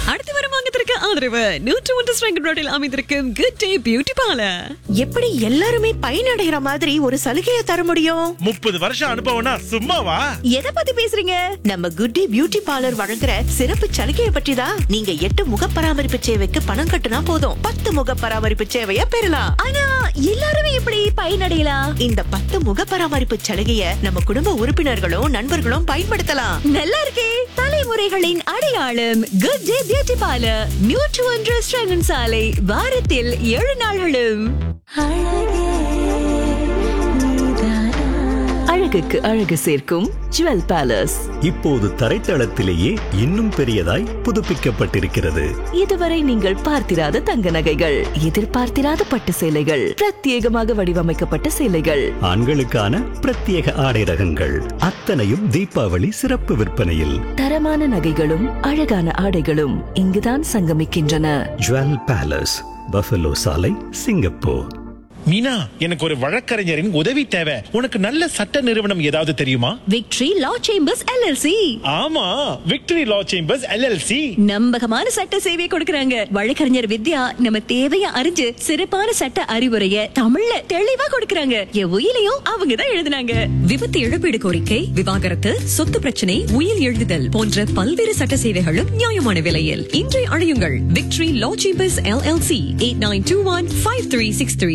அடுத்து வரும் வாங்கத்திற்கு ஆதரவு நூற்று ஒன்று ஸ்ட்ரெங்கன் ரோட்டில் அமைந்திருக்கும் குட் டே பியூட்டி பார்லர் எப்படி எல்லாருமே பயனடைகிற மாதிரி ஒரு சலுகையை தர முடியும் முப்பது வருஷம் அனுபவம்னா சும்மாவா எதை பத்தி பேசுறீங்க நம்ம குட் டே பியூட்டி பார்லர் வழங்குற சிறப்பு சலுகையை பற்றி தான் நீங்க எட்டு முக பராமரிப்பு சேவைக்கு பணம் கட்டுனா போதும் பத்து முக பராமரிப்பு சேவையை பெறலாம் ஆனா எல்லாருமே எப்படி பயனடையலாம் இந்த பத்து முக பராமரிப்பு சலுகையை நம்ம குடும்ப உறுப்பினர்களும் நண்பர்களும் பயன்படுத்தலாம் நல்லா இருக்கே தலைமுறைகளின் அடையாளம் குட் டே பியூட்டி பார்லர் நூற்று ஒன்று ஸ்ட்ரெங்கன் சாலை வாரத்தில் ஏழு நாள்களும் அழகுக்கு அழகு சேர்க்கும் ஜுவல் பேலஸ் இப்போது தரைத்தளத்திலேயே இன்னும் பெரியதாய் புதுப்பிக்கப்பட்டிருக்கிறது இதுவரை நீங்கள் பார்த்திராத தங்க நகைகள் எதிர்பார்த்திராத பட்டு சேலைகள் பிரத்யேகமாக வடிவமைக்கப்பட்ட சேலைகள் ஆண்களுக்கான பிரத்யேக ஆடை ரகங்கள் அத்தனையும் தீபாவளி சிறப்பு விற்பனையில் தரமான நகைகளும் அழகான ஆடைகளும் இங்குதான் சங்கமிக்கின்றன ஜுவல் பேலஸ் பஃபலோ சாலை சிங்கப்பூர் மீனா எனக்கு ஒரு வழக்கறிஞரின் உதவி தேவை உனக்கு நல்ல சட்ட நிறுவனம் ஏதாவது தெரியுமா விக்டரி லா சேம்பர்ஸ் எல்எல்சி ஆமா விக்டரி லா சேம்பர்ஸ் எல்எல்சி நம்பகமான சட்ட சேவையை கொடுக்கறாங்க வழக்கறிஞர் வித்யா நம்ம தேவைய அறிஞ்சு சிறப்பான சட்ட அறிவுரைய தமிழ்ல தெளிவா கொடுக்கறாங்க என் உயிலையும் அவங்க தான் எழுதுனாங்க விபத்து இழப்பீடு கோரிக்கை விவாகரத்து சொத்து பிரச்சனை உயில் எழுதுதல் போன்ற பல்வேறு சட்ட சேவைகளும் நியாயமான விலையில் இன்றை அழையுங்கள் Victory Law Chambers LLC eight nine two one five three six three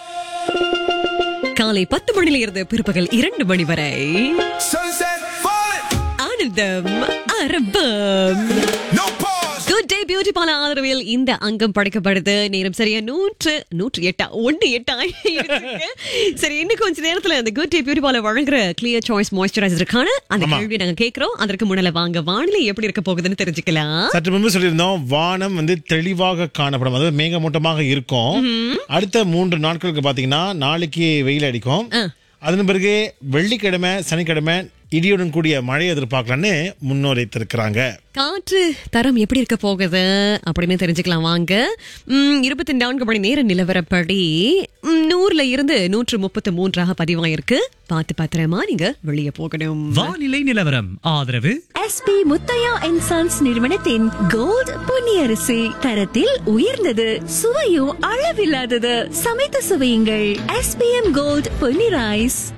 காலை பத்து மணியில இருந்து பிற்பகல் இரண்டு மணி வரை Sunset falling, ஆனந்தம் அரபம் no pause. Good Day Beauty Parlour ஆதரவில் இந்த அங்கம் படைக்கப்படுது நேரம் சரியா நூற்று நூற்று எட்டா ஒன்று எட்டா இருக்கு. சரி இன்னும் கொஞ்ச நேரத்துல அந்த குட் டே பியூட்டி பார்லர் வழங்குற கிளியர் சாய்ஸ் மாய்ஸ்சரைசருக்கான அந்த ஆமா. கேள்வியை நாங்க கேட்கிறோம் அதற்கு முன்னால வாங்க வானிலை எப்படி இருக்க போகுதுன்னு தெரிஞ்சுக்கலாம் சற்று முன்பு சொல்லியிருந்தோம் வானம் வந்து தெளிவாக காணப்படும் அதாவது மேகமூட்டமாக இருக்கும் அடுத்த மூன்று நாட்களுக்கு பாத்தீங்கன்னா நாளைக்கு வெயில் அடிக்கும் அதன் பிறகு வெள்ளிக்கிழமை சனிக்கிழமை இடியுடன் கூடிய மழை எதிர்பார்க்கலான்னு முன்னோரைத்திருக்கிறாங்க காற்று தரம் எப்படி இருக்க போகுது அப்படின்னு தெரிஞ்சுக்கலாம் வாங்க ம், இருபத்தி நான்கு மணி நேர நிலவரப்படி ம், நூறுல இருந்து நூற்று முப்பத்து மூன்றாக பதிவாயிருக்கு பார்த்து பத்திரமா நீங்க வெளியே போகணும் வானிலை நிலவரம் ஆதரவு எஸ்பி முத்தையா அண்ட் சன்ஸ் நிறுவனத்தின் கோல்ட் பொன்னியரிசி தரத்தில் உயர்ந்தது சுவையும் அளவில்லாதது சமைத்து சுவையுங்கள் எஸ்பிஎம் கோல்ட் பொன்னி ரைஸ்